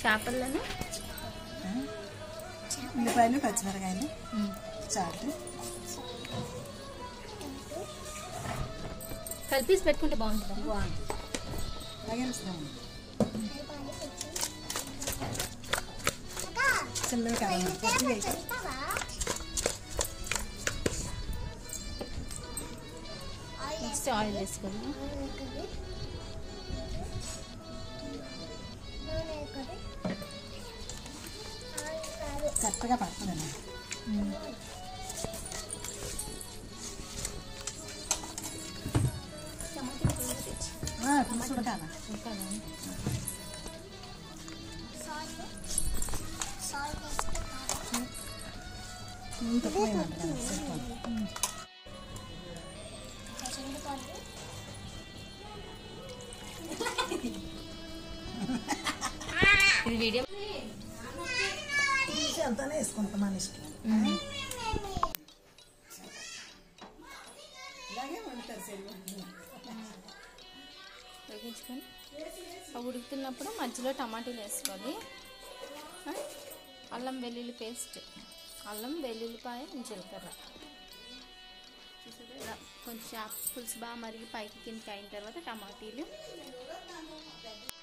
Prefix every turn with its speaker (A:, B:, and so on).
A: చేపలను
B: ఉల్లిపాయలు పచ్చిమిరకాయలు చాటు
A: కలిపేసి పెట్టుకుంటే బాగుంటుంది
B: బాగుంది అలాగే ఇస్తాము చిన్నవి కావాలి కొద్దిగా అయితే.
A: నెక్స్ట్ ఆయిల్ వేసుకుందాం
B: కరెక్ట్గా పడుతుందండి పులుసు ఉడకాల నూనె తక్కువ వేయమంటారు కదా, సరిపోదు.
A: ఇది వీడియో
B: పులుసు ఎంతనే వేసుకుంటాం మన ఇష్టం ఇలాగే వండుతారు సెల్లు
A: వేగించుకొని అవి ఉడుకుతున్నప్పుడు మధ్యలో టమాటీలు వేసుకోవాలి ఆ? అల్లం వెల్లుల్లి పేస్ట్ అల్లం వెల్లుల్లిపాయ జీలకర్ర చూసారా ఇలా కొంచెం చేప పులుసు బాగా మరిగి పైకి కిందకి అయిన తర్వాత టమాటీలు